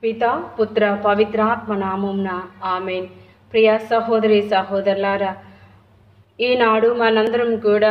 పిత పుత్ర పవిత్రాత్మ నామంన ఆమెన్ ప్రియ సహోదరి సహోదరులారా ఈనాడు మనందరం కూడా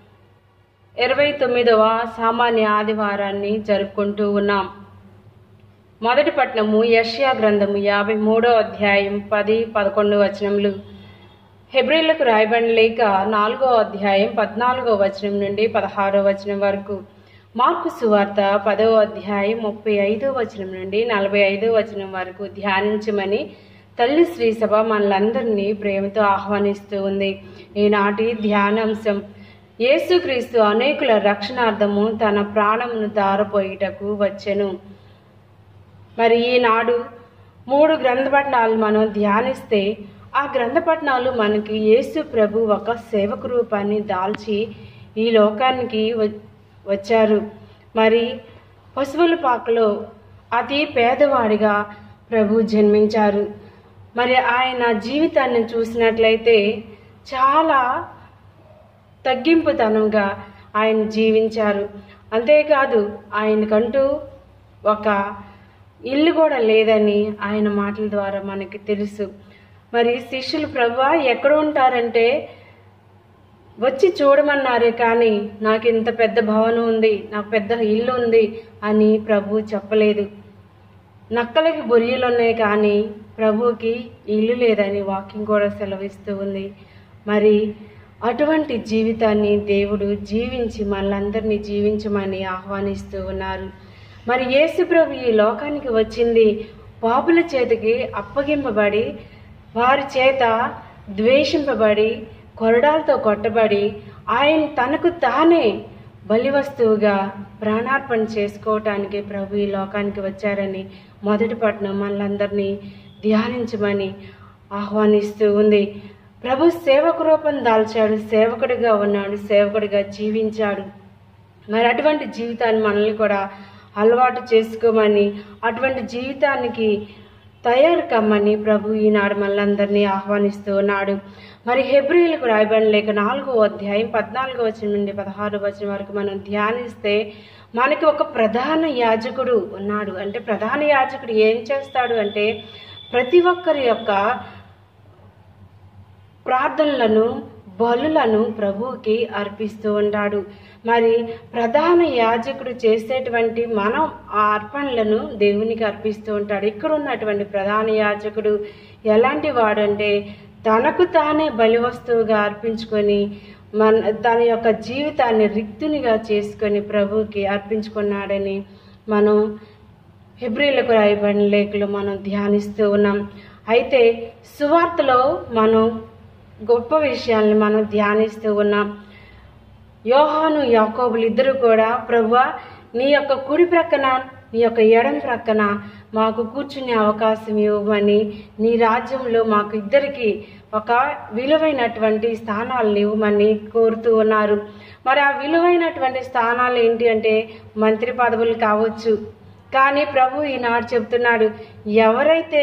ఇరవై తొమ్మిదవ సామాన్య ఆదివారాన్ని జరుపుకుంటూ ఉన్నాం మొదటి పట్నము యష్యా గ్రంథము యాభై మూడో అధ్యాయం పది పదకొండు వచనములు హెబ్రిలకు రాయబడిన లేక నాలుగో అధ్యాయం పద్నాలుగో వచనం నుండి పదహారో వచనం వరకు మార్కు సువార్త పదో అధ్యాయం ముప్పై ఐదో వచనం నుండి నలభై ఐదో వచనం వరకు ధ్యానించమని తల్లి శ్రీ సభ మనలందరినీ ప్రేమతో ఆహ్వానిస్తూ ఉంది ఈనాటి ధ్యానాంశం యేసుక్రీస్తు అనేకుల రక్షణార్థము తన ప్రాణమును దారపోయిటకు వచ్చెను మరి ఈనాడు మూడు గ్రంథపట్నాలు మనం ధ్యానిస్తే ఆ గ్రంథపట్నాలు మనకి యేసు ప్రభు ఒక సేవక రూపాన్ని దాల్చి ఈ లోకానికి వ- వచ్చారు మరి పశువుల పాకలో అతి పేదవాడిగా ప్రభు జన్మించారు మరి ఆయన జీవితాన్ని చూసినట్లయితే చాలా తగ్గింపుతనంగా ఆయన జీవించారు అంతేకాదు ఆయనకంటూ ఒక ఇల్లు కూడా లేదని ఆయన మాటల ద్వారా మనకి తెలుసు మరి శిష్యులు ప్రభా ఎక్కడ ఉంటారంటే వచ్చి చూడమన్నారే కానీ నాకు ఇంత పెద్ద భవనం ఉంది నాకు పెద్ద ఇల్లు ఉంది అని ప్రభు చెప్పలేదు నక్కలకి బొరియలు ఉన్నాయి కానీ ప్రభువుకి ఇల్లు లేదని వాకింగ్ కూడా సెలవిస్తూ ఉంది మరి అటువంటి జీవితాన్ని దేవుడు జీవించి మనలందరినీ జీవించమని ఆహ్వానిస్తూ ఉన్నారు మరి యేసు ప్రభు ఈ లోకానికి వచ్చింది పాపుల చేతికి అప్పగింపబడి వారి చేత ద్వేషింపబడి కొరడాలతో కొట్టబడి ఆయన తనకు తానే బలి వస్తువుగా ప్రాణార్పణ చేసుకోవటానికి ప్రభు ఈ లోకానికి వచ్చారని మొదటి పట్నం మనలందరినీ ధ్యానించమని ఆహ్వానిస్తూ ఉంది ప్రభు సేవక రూపం దాల్చాడు సేవకుడిగా ఉన్నాడు సేవకుడిగా జీవించాడు మరి అటువంటి జీవితాన్ని మనల్ని కూడా అలవాటు చేసుకోమని అటువంటి జీవితానికి తయారు కమ్మని ప్రభు ఈనాడు మనందరినీ ఆహ్వానిస్తూ ఉన్నాడు మరి హెబ్రిలకు రాయబడిన లేక నాలుగో అధ్యాయం పద్నాలుగో వచనం నుండి పదహారు వచనం వరకు మనం ధ్యానిస్తే మనకి ఒక ప్రధాన యాజకుడు ఉన్నాడు అంటే ప్రధాన యాజకుడు ఏం చేస్తాడు అంటే ప్రతి ఒక్కరి యొక్క ప్రార్థనలను బలులను ప్రభువుకి అర్పిస్తూ ఉంటాడు మరి ప్రధాన యాజకుడు చేసేటువంటి మనం ఆ అర్పణలను దేవునికి అర్పిస్తూ ఉంటాడు ఇక్కడ ఉన్నటువంటి ప్రధాన యాజకుడు ఎలాంటి వాడంటే తనకు తానే బలి వస్తువుగా అర్పించుకొని మన తన యొక్క జీవితాన్ని రిక్తునిగా చేసుకొని ప్రభువుకి అర్పించుకున్నాడని మనం హెబ్రిలకు రాయబడిన లేఖలు మనం ధ్యానిస్తూ ఉన్నాం అయితే సువార్తలో మనం గొప్ప విషయాల్ని మనం ధ్యానిస్తూ ఉన్నాం యోహాను యాకోబులు ఇద్దరు కూడా ప్రభువా నీ యొక్క కుడి ప్రక్కన నీ యొక్క ఎడం ప్రక్కన మాకు కూర్చునే అవకాశం ఇవ్వమని నీ రాజ్యంలో మాకు ఇద్దరికి ఒక విలువైనటువంటి స్థానాలను ఇవ్వమని కోరుతూ ఉన్నారు మరి ఆ విలువైనటువంటి స్థానాలు ఏంటి అంటే మంత్రి పదవులు కావచ్చు కానీ ప్రభు ఈనాడు చెప్తున్నాడు ఎవరైతే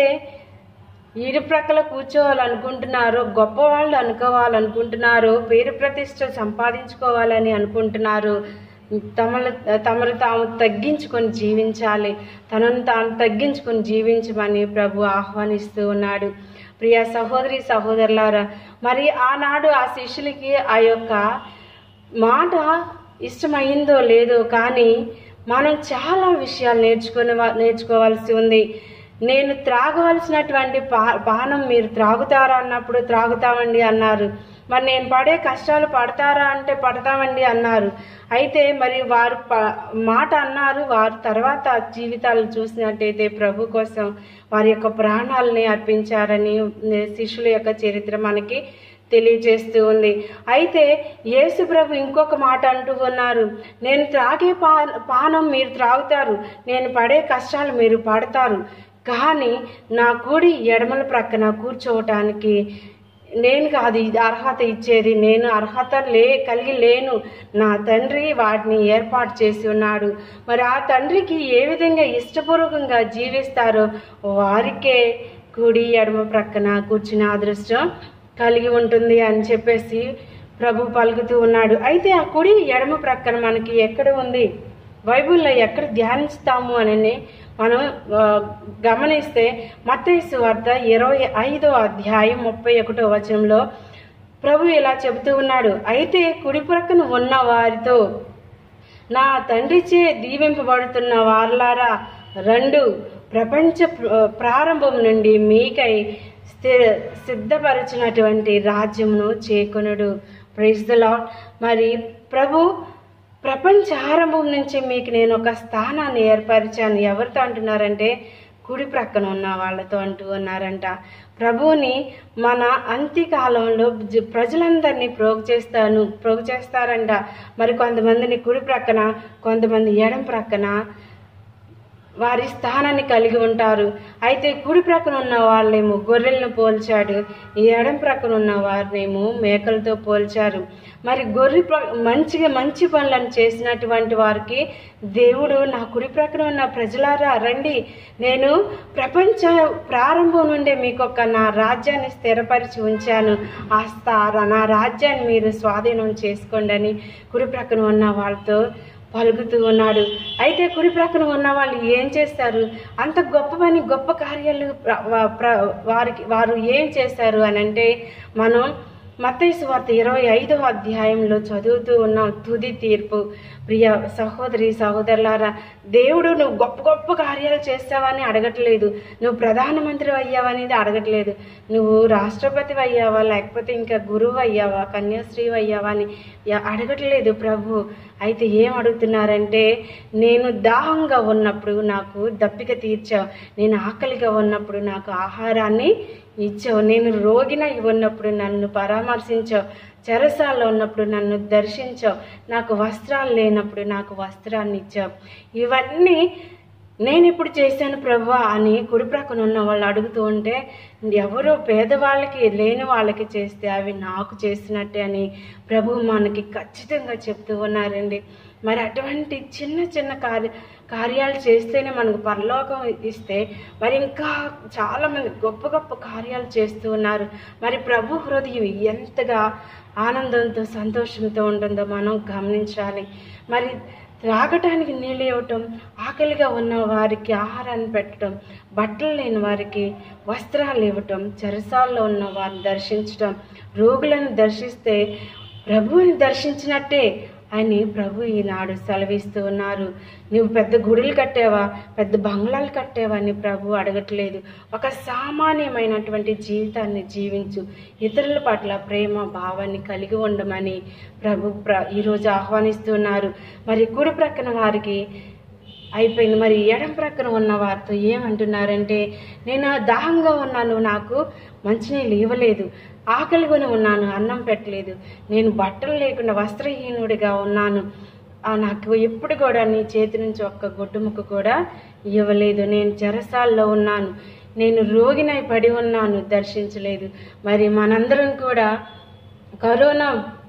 ఇరు ప్రక్కల కూర్చోవాలనుకుంటున్నారో గొప్పవాళ్ళు అనుకోవాలనుకుంటున్నారో పేరు ప్రతిష్ట సంపాదించుకోవాలని అనుకుంటున్నారు తమను తమను తాము తగ్గించుకొని జీవించాలి తనను తాను తగ్గించుకొని జీవించమని ప్రభు ఆహ్వానిస్తూ ఉన్నాడు ప్రియ సహోదరి సహోదరులారా మరి ఆనాడు ఆ శిష్యులకి ఆ యొక్క మాట ఇష్టమైందో లేదో కానీ మనం చాలా విషయాలు నేర్చుకునే నేర్చుకోవాల్సి ఉంది నేను త్రాగవలసినటువంటి పా పానం మీరు త్రాగుతారా అన్నప్పుడు త్రాగుతామండి అన్నారు మరి నేను పడే కష్టాలు పడతారా అంటే పడతామండి అన్నారు అయితే మరి వారు ప మాట అన్నారు వారు తర్వాత జీవితాలు చూసినట్టయితే ప్రభు కోసం వారి యొక్క ప్రాణాలని అర్పించారని శిష్యుల యొక్క చరిత్ర మనకి తెలియజేస్తూ ఉంది అయితే యేసు ప్రభు ఇంకొక మాట అంటూ ఉన్నారు నేను త్రాగే పా పానం మీరు త్రాగుతారు నేను పడే కష్టాలు మీరు పడతారు కానీ నా కుడి ఎడమల ప్రక్కన కూర్చోవటానికి నేను కాదు ఇది అర్హత ఇచ్చేది నేను అర్హత లే కలిగి లేను నా తండ్రి వాటిని ఏర్పాటు చేసి ఉన్నాడు మరి ఆ తండ్రికి ఏ విధంగా ఇష్టపూర్వకంగా జీవిస్తారో వారికే కుడి ఎడమ ప్రక్కన కూర్చునే అదృష్టం కలిగి ఉంటుంది అని చెప్పేసి ప్రభు పలుకుతూ ఉన్నాడు అయితే ఆ కుడి ఎడమ ప్రక్కన మనకి ఎక్కడ ఉంది బైబిల్లో ఎక్కడ ధ్యానిస్తాము అని మనం ఆ, గమనిస్తే మత్తయి వార్త ఇరవై ఐదో అధ్యాయం ముప్పై ఒకటో వచనంలో ప్రభు ఇలా చెబుతూ ఉన్నాడు అయితే కుడి ప్రక్కన ఉన్న వారితో నా తండ్రిచే దీవింపబడుతున్న వారలారా రెండు ప్రపంచ ప్ర- ప్రారంభం నుండి మీకై స్థిర సిద్ధపరిచినటువంటి రాజ్యమును చేకొనుడు ప్రైజ్ ద లాడ్ మరి ప్రభు ప్రపంచ ఆరంభం నుంచి మీకు నేను ఒక స్థానాన్ని ఏర్పరిచాను ఎవరితో అంటున్నారంటే కుడి ప్రక్కన ఉన్న వాళ్ళతో అంటూ ఉన్నారంట ప్రభువుని మన అంత్యకాలంలో జ- ప్రజలందరినీ ప్రోగు చేస్తాను ప్రోగు చేస్తారంట మరి కొంతమందిని కుడి ప్రక్కన కొంతమంది ఎడం ప్రక్కన వారి స్థానాన్ని కలిగి ఉంటారు అయితే కుడి ప్రక్కన ఉన్న వాళ్ళేమో గొర్రెలను పోల్చాడు ఈ ఎడం ప్రక్కన ఉన్న వారినేమో మేకలతో పోల్చారు మరి గొర్రె ప్ర- మంచిగా మంచి పనులను చేసినటువంటి వారికి దేవుడు నా కుడి ప్రక్కన ఉన్న ప్రజలారా రండి నేను ప్రపంచ ప్రారంభం నుండే మీకు ఒక నా రాజ్యాన్ని స్థిరపరిచి ఉంచాను ఆ స్థా నా రాజ్యాన్ని మీరు స్వాధీనం చేసుకోండి అని కుడి ప్రక్కన ఉన్న వాళ్ళతో పలుకుతూ ఉన్నాడు అయితే కుడి ప్రక్కన ఉన్న వాళ్ళు ఏం చేస్తారు అంత గొప్ప పని గొప్ప కార్యాలు ప్ర- వా- ప్ర- వారికి వారు ఏం చేస్తారు అని అంటే మనం మత్తయి వార్త ఇరవై ఐదవ అధ్యాయంలో చదువుతూ ఉన్నాం తుది తీర్పు ప్రియ సహోదరి సహోదరులారా దేవుడు నువ్వు గొప్ప గొప్ప కార్యాలు చేస్తావని అడగట్లేదు నువ్వు ప్రధానమంత్రి అయ్యావనేది అడగట్లేదు నువ్వు రాష్ట్రపతి అయ్యావా లేకపోతే ఇంకా గురువు అయ్యావా కన్యాశ్రీ అయ్యావా అని ఎ- అడగట్లేదు ప్రభు అయితే ఏం అడుగుతున్నారంటే నేను దాహంగా ఉన్నప్పుడు నాకు దప్పిక తీర్చావు నేను ఆకలిగా ఉన్నప్పుడు నాకు ఆహారాన్ని ఇచ్చావు నేను రోగిన ఉన్నప్పుడు నన్ను పరామర్శించావు చెరసాల్లో ఉన్నప్పుడు నన్ను దర్శించావు నాకు వస్త్రాలు లేనప్పుడు నాకు వస్త్రాన్ని ఇచ్చావు ఇవన్నీ నేను ఇప్పుడు చేశాను ప్రభా అని కుడి ప్రక్కన ఉన్న వాళ్ళు అడుగుతూ ఉంటే ఎవరో పేదవాళ్ళకి లేని వాళ్ళకి చేస్తే అవి నాకు చేసినట్టే అని ప్రభు మనకి ఖచ్చితంగా చెప్తూ ఉన్నారండి మరి అటువంటి చిన్న చిన్న కార్య కార్యాలు చేస్తేనే మనకు పరలోకం ఇస్తే మరి ఇంకా చాలామంది గొప్ప గొప్ప కార్యాలు చేస్తూ ఉన్నారు మరి ప్రభు హృదయం ఎంతగా ఆనందంతో సంతోషంతో ఉంటుందో మనం గమనించాలి మరి త్రాగటానికి నీళ్ళు ఇవ్వటం ఆకలిగా ఉన్న వారికి ఆహారాన్ని పెట్టడం బట్టలు లేని వారికి వస్త్రాలు ఇవ్వటం చెరసాల్లో ఉన్న వారిని దర్శించటం రోగులను దర్శిస్తే ప్రభువుని దర్శించినట్టే అని ప్రభు ఈనాడు సెలవిస్తూ ఉన్నారు నువ్వు పెద్ద గుడులు కట్టావా పెద్ద బంగ్లాలు కట్టావా అని ప్రభు అడగట్లేదు ఒక సామాన్యమైనటువంటి జీవితాన్ని జీవించు ఇతరుల పట్ల ప్రేమ భావాన్ని కలిగి ఉండమని ప్రభు ప్ర ఈరోజు ఆహ్వానిస్తున్నారు మరి కుడి ప్రక్కన వారికి అయిపోయింది మరి ఎడం ప్రక్కన ఉన్న వారితో ఏమంటున్నారంటే నేను దాహంగా ఉన్నాను నాకు మంచినీళ్ళు ఇవ్వలేదు ఆకలికొని ఉన్నాను అన్నం పెట్టలేదు నేను బట్టలు లేకుండా వస్త్రహీనుడిగా ఉన్నాను ఆ, నాకు ఎప్పుడు కూడా నీ చేతి నుంచి ఒక్క గుడ్డు ముక్క కూడా ఇవ్వలేదు నేను చెరసాల్లో ఉన్నాను నేను రోగినై పడి ఉన్నాను దర్శించలేదు మరి మనందరం కూడా కరోనా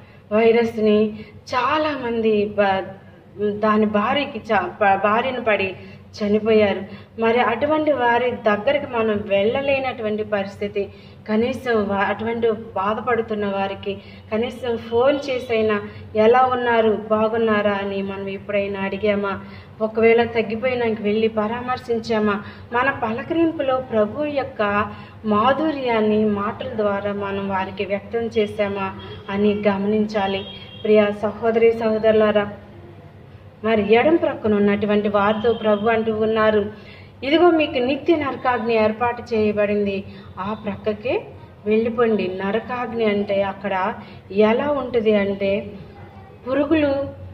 వైరస్ని చాలామంది బ దాని బారికి చ బ- బారిన పడి చనిపోయారు మరి అటువంటి వారి దగ్గరికి మనం వెళ్ళలేనటువంటి పరిస్థితి కనీసం వా- అటువంటి బాధపడుతున్న వారికి కనీసం ఫోన్ చేసైనా ఎలా ఉన్నారు బాగున్నారా అని మనం ఎప్పుడైనా అడిగామా ఒకవేళ తగ్గిపోయినాక వెళ్ళి పరామర్శించామా మన పలకరింపులో ప్రభు యొక్క మాధుర్యాన్ని మాటల ద్వారా మనం వారికి వ్యక్తం చేశామా అని గమనించాలి ప్రియ సహోదరి సహోదరులారా మరి ఎడం ప్రక్కన ఉన్నటువంటి వారితో ప్రభు అంటూ ఉన్నారు ఇదిగో మీకు నిత్య నరకాగ్ని ఏర్పాటు చేయబడింది ఆ ప్రక్కకే వెళ్ళిపోండి నరకాగ్ని అంటే అక్కడ ఎలా ఉంటుంది అంటే పురుగులు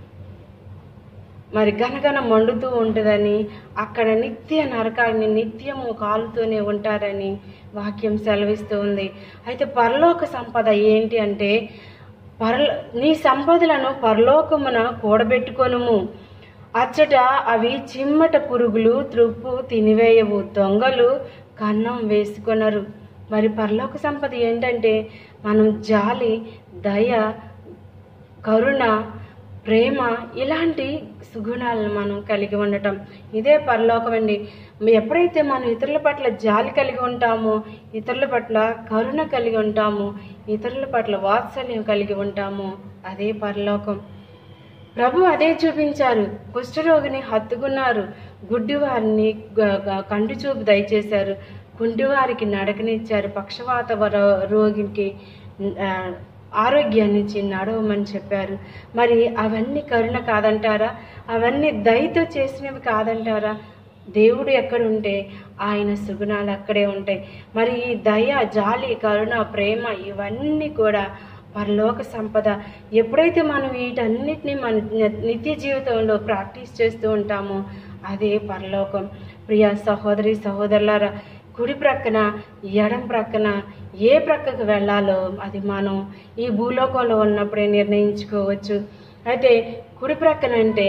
మరి గనగన మండుతూ ఉంటుందని అక్కడ నిత్య నరకాగ్ని నిత్యము కాలుతూనే ఉంటారని వాక్యం సెలవిస్తూ ఉంది అయితే పరలోక సంపద ఏంటి అంటే పరల నీ సంపదలను పరలోకమున కూడబెట్టుకొనుము అచ్చట అవి చిమ్మట పురుగులు త్రుప్పు తినివేయవు దొంగలు కన్నం వేసుకొనరు మరి పరలోక సంపద ఏంటంటే మనం జాలి దయ కరుణ ప్రేమ ఇలాంటి సుగుణాలను మనం కలిగి ఉండటం ఇదే పరలోకం అండి ఎప్పుడైతే మనం ఇతరుల పట్ల జాలి కలిగి ఉంటామో ఇతరుల పట్ల కరుణ కలిగి ఉంటామో ఇతరుల పట్ల వాత్సల్యం కలిగి ఉంటామో అదే పరలోకం ప్రభు అదే చూపించారు కుష్ఠరోగిని హత్తుకున్నారు గుడ్డివారిని గ- గ- కంటి చూపు దయచేశారు కుంటివారికి నడకనిచ్చారు పక్షవాత వర- రోగికి ఆ, ఆరోగ్యాన్ని ఇచ్చి నడవమని చెప్పారు మరి అవన్నీ కరుణ కాదంటారా అవన్నీ దయతో చేసినవి కాదంటారా దేవుడు ఎక్కడుంటే ఆయన సుగుణాలు అక్కడే ఉంటాయి మరి ఈ దయ జాలి కరుణ ప్రేమ ఇవన్నీ కూడా పరలోక సంపద ఎప్పుడైతే మనం వీటన్నిటిని మన ని- నిత్య జీవితంలో ప్రాక్టీస్ చేస్తూ ఉంటామో అదే పరలోకం ప్రియ సహోదరి సహోదరులారా కుడి ప్రక్కన ఎడం ప్రక్కన ఏ ప్రక్కకు వెళ్ళాలో అది మనం ఈ భూలోకంలో ఉన్నప్పుడే నిర్ణయించుకోవచ్చు అయితే కుడి ప్రక్కన అంటే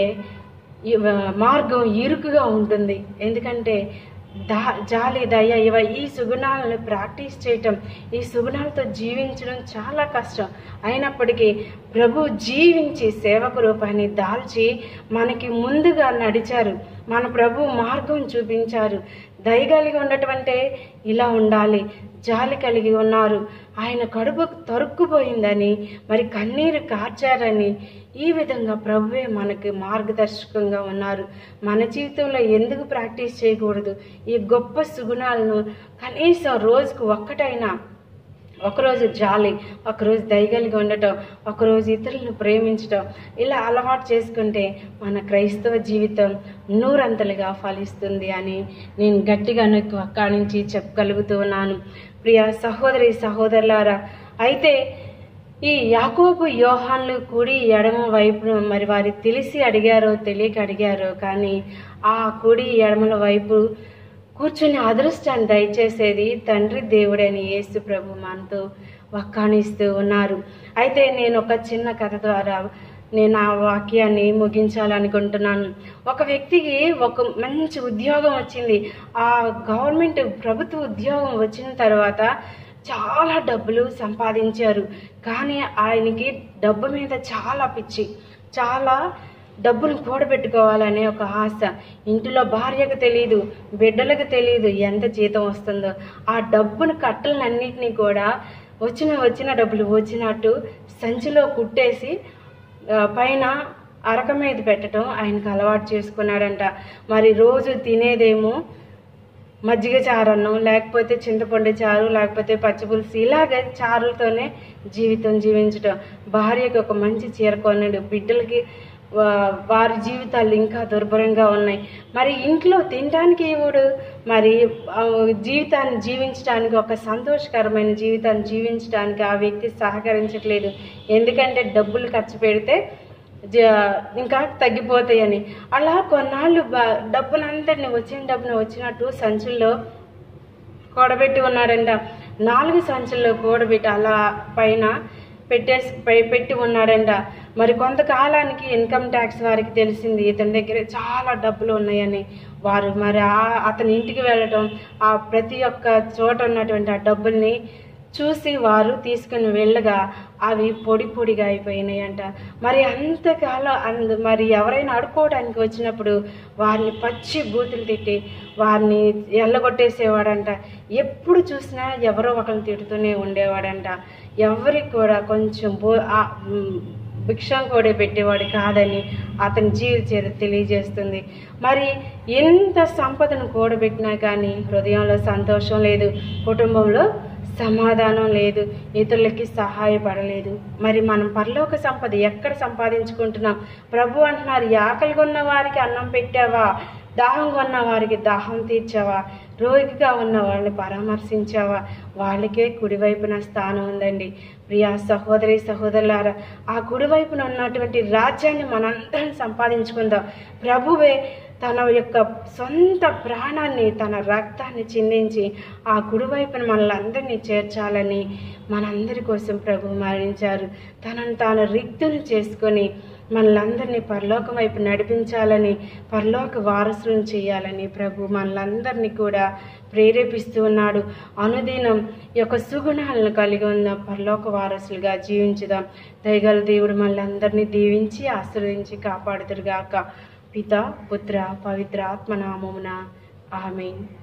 ఈ మార్గం ఇరుకుగా ఉంటుంది ఎందుకంటే దా జాలి దయ ఇవ ఈ సుగుణాలను ప్రాక్టీస్ చేయటం ఈ సుగుణాలతో జీవించడం చాలా కష్టం అయినప్పటికీ ప్రభు జీవించి సేవకు రూపాన్ని దాల్చి మనకి ముందుగా నడిచారు మన ప్రభు మార్గం చూపించారు దయ కలిగి ఉండటమంటే ఇలా ఉండాలి జాలి కలిగి ఉన్నారు ఆయన కడుపు తరుక్కుపోయిందని మరి కన్నీరు కార్చారని ఈ విధంగా ప్రభువే మనకి మార్గదర్శకంగా ఉన్నారు మన జీవితంలో ఎందుకు ప్రాక్టీస్ చేయకూడదు ఈ గొప్ప సుగుణాలను కనీసం రోజుకు ఒక్కటైనా ఒకరోజు జాలి ఒకరోజు దయగలిగి ఉండటం ఒకరోజు ఇతరులను ప్రేమించటం ఇలా అలవాటు చేసుకుంటే మన క్రైస్తవ జీవితం నూరంతలుగా ఫలిస్తుంది అని నేను గట్టిగా నాకు అక్కడి నుంచి చెప్పగలుగుతూ ఉన్నాను ప్రియ సహోదరి సహోదరులారా అయితే ఈ యాకోబు యోహాన్లు కుడి ఎడమ వైపును మరి వారి తెలిసి అడిగారో తెలియక అడిగారో కానీ ఆ కుడి ఎడమల వైపు కూర్చుని అదృష్టాన్ని దయచేసేది తండ్రి దేవుడని యేసు ప్రభు మనతో వక్కాణిస్తూ ఉన్నారు అయితే నేను ఒక చిన్న కథ ద్వారా నేను ఆ వాక్యాన్ని ముగించాలనుకుంటున్నాను ఒక వ్యక్తికి ఒక మంచి ఉద్యోగం వచ్చింది ఆ గవర్నమెంట్ ప్రభుత్వ ఉద్యోగం వచ్చిన తర్వాత చాలా డబ్బులు సంపాదించారు కానీ ఆయనకి డబ్బు మీద చాలా పిచ్చి చాలా డబ్బును కూడబెట్టుకోవాలనే ఒక ఆశ ఇంటిలో భార్యకు తెలియదు బిడ్డలకు తెలియదు ఎంత జీతం వస్తుందో ఆ డబ్బును కట్టలన్నింటినీ కూడా వచ్చిన వచ్చిన డబ్బులు వచ్చినట్టు సంచిలో కుట్టేసి ఆ, పైన అరక మీద పెట్టడం ఆయనకు అలవాటు చేసుకున్నాడంట మరి రోజు తినేదేమో మజ్జిగ చారన్నం లేకపోతే చింతపండు చారు లేకపోతే పచ్చిపులుసు ఇలాగ చారులతోనే జీవితం జీవించడం భార్యకి ఒక మంచి చీర కొనడు బిడ్డలకి వా- వారి జీవితాలు ఇంకా దుర్భరంగా ఉన్నాయి మరి ఇంట్లో తినడానికి ఇవ్వడు మరి ఆ, జీవితాన్ని జీవించడానికి ఒక సంతోషకరమైన జీవితాన్ని జీవించడానికి ఆ వ్యక్తి సహకరించట్లేదు ఎందుకంటే డబ్బులు ఖర్చు పెడితే జ- ఇంకా తగ్గిపోతాయని అలా కొన్నాళ్ళు బ- డబ్బునంతటిని వచ్చిన డబ్బును వచ్చినట్టు సంచుల్లో కూడబెట్టి ఉన్నాడంట నాలుగు సంచుల్లో కూడబెట్టి అలా పైన పెట్టేసి పై- పెట్టి ఉన్నాడంట మరి కొంతకాలానికి ఇన్కమ్ ట్యాక్స్ వారికి తెలిసింది ఇతని దగ్గర చాలా డబ్బులు ఉన్నాయని వారు మరి ఆ అతని ఇంటికి వెళ్ళటం ఆ ప్రతి ఒక్క చోట ఉన్నటువంటి ఆ డబ్బుల్ని చూసి వారు తీసుకుని వెళ్ళగా అవి పొడి పొడిగా అయిపోయినాయంట మరి అంతకాలం అందు మరి ఎవరైనా అడుకోవడానికి వచ్చినప్పుడు వారిని పచ్చి బూతులు తిట్టి వారిని ఎల్లగొట్టేసేవాడంట ఎప్పుడు చూసినా ఎవరో ఒకరిని తిడుతూనే ఉండేవాడంట ఎవరికి కూడా కొంచెం బో ఆ, మ్, భిక్షం కూడా పెట్టేవాడు కాదని అతని జీవిత చరిత్ర తెలియజేస్తుంది మరి ఎంత సంపదను కూడబెట్టినా కానీ హృదయంలో సంతోషం లేదు కుటుంబంలో సమాధానం లేదు ఇతరులకి సహాయపడలేదు మరి మనం పరలోక సంపద ఎక్కడ సంపాదించుకుంటున్నాం ప్రభు అంటున్నారు ఈ ఆకలి కొన్న వారికి అన్నం పెట్టావా దాహం కొన్న వారికి దాహం తీర్చావా రోగిగా ఉన్న వాళ్ళని పరామర్శించావా వాళ్ళకే కుడివైపున స్థానం ఉందండి ప్రియా సహోదరి సహోదరులారా ఆ కుడివైపున ఉన్నటువంటి రాజ్యాన్ని మనందరం సంపాదించుకుందాం ప్రభువే తన యొక్క సొంత ప్రాణాన్ని తన రక్తాన్ని చిందించి ఆ కుడివైపున మనల్ని చేర్చాలని మనందరి కోసం ప్రభు మరణించారు తనను తాను రిక్తుని చేసుకొని మనలందరినీ పరలోకం వైపు నడిపించాలని పరలోక వారసులను చేయాలని ప్రభు మనలందరినీ కూడా ప్రేరేపిస్తూ ఉన్నాడు అనుదినం ఈ యొక్క సుగుణాలను కలిగి ఉన్న పరలోక వారసులుగా జీవించుదాం దయగల దేవుడు మనలందరినీ దీవించి ఆశీర్వదించి కాపాడుతురుగాక పిత పుత్ర పవిత్ర ఆత్మనామమున ఆమె